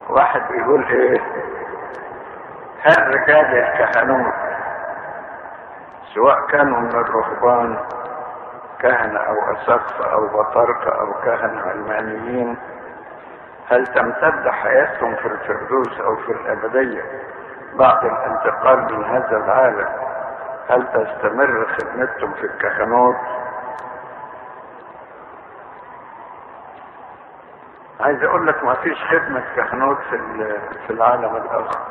واحد بيقول ايه هل رجال الكهنوت سواء كانوا من الرهبان كهنة او اساقفة او بطاركة او كهنة علمانيين هل تمتد حياتهم في الفردوس او في الابدية بعد الانتقال من هذا العالم هل تستمر خدمتهم في الكهنوت عايز اقول لك ما فيش خدمة كهنوت في في العالم الاخر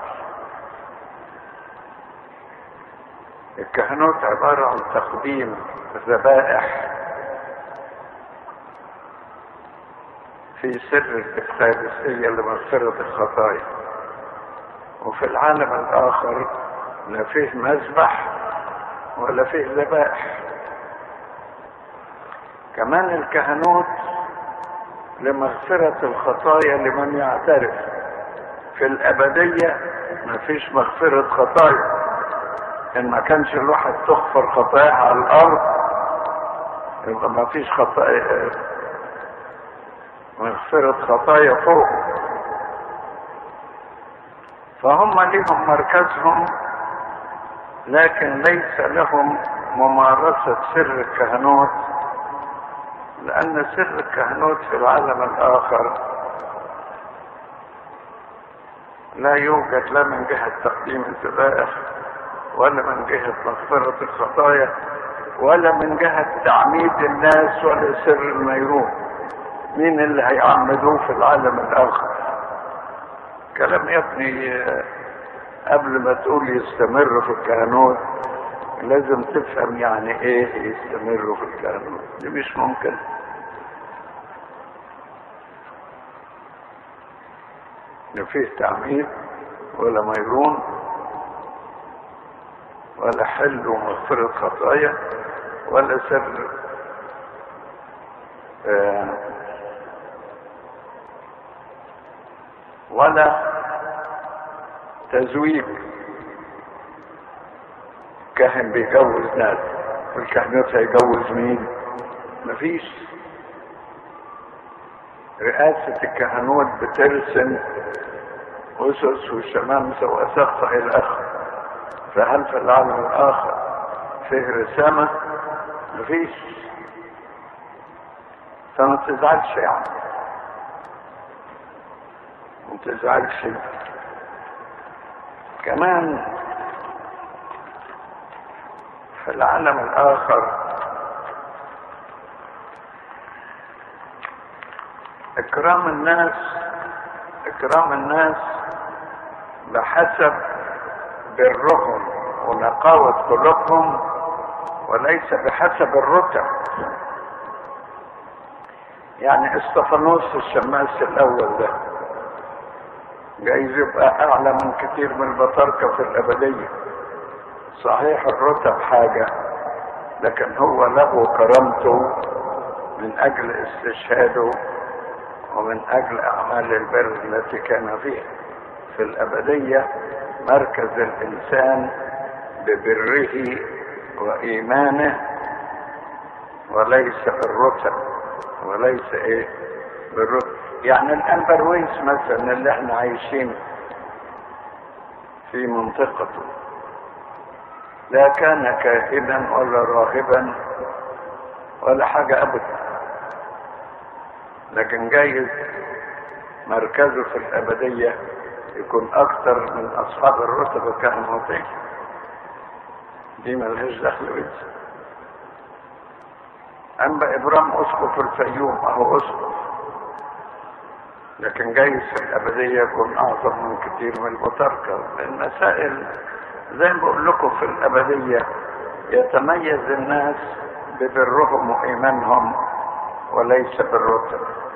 الكهنوت عبارة عن تقديم ذبائح في سر الإفخارستية لمغفرة الخطايا وفي العالم الآخر لا فيه مذبح ولا فيه ذبائح كمان الكهنوت لمغفرة الخطايا لمن يعترف في الأبدية ما فيش مغفرة خطايا إن ما كانش الواحد تغفر خطاياه على الأرض يبقى ما فيش خطايا مغفرة خطايا فوق فهم لهم مركزهم لكن ليس لهم ممارسة سر الكهنوت لأن سر الكهنوت في العالم الآخر لا يوجد لا من جهة تقديم الذبائح ولا من جهة مغفرة الخطايا ولا من جهة تعميد الناس ولا سر الميرون مين اللي هيعمدوه في العالم الآخر كلام يا ابني قبل ما تقول يستمر في الكهنوت لازم تفهم يعني ايه يستمروا في الكهنوت دي مش ممكن لا فيه تعميد ولا ميرون ولا حل ومغفرة خطايا ولا سر آه ولا تزويج كاهن بيجوز ناس والكهنوت هيجوز مين مفيش رئاسة الكهنوت بترسم أسس وشمامسة وأسقف إلى آخره فهل في العالم الآخر فيه رسامة مفيش فما تزعلش يعني ما تزعلش كمان في العالم الآخر إكرام الناس إكرام الناس بحسب برهم ونقاوة خلقهم وليس بحسب الرتب يعني استفانوس الشماس الأول ده جايز يبقى أعلى من كتير من البطاركة في الأبدية صحيح الرتب حاجة لكن هو له كرامته من أجل استشهاده ومن أجل أعمال البر التي كان فيها في الأبدية مركز الإنسان ببره وإيمانه وليس بالرتب وليس إيه بالرتب يعني الأمبرويس مثلا اللي احنا عايشين في منطقته لا كان كاهنا ولا راهبا ولا حاجة أبدا لكن جايز مركزه في الأبدية يكون أكثر من أصحاب الرتب الكهنوتية دي ملهاش دخل بيها أما إبرام أسقف الفيوم أهو أسقف لكن جايز في الأبدية يكون أعظم من كتير من البطاركة المسائل زي ما بقول لكم في الأبدية يتميز الناس ببرهم وإيمانهم وليس بالرتب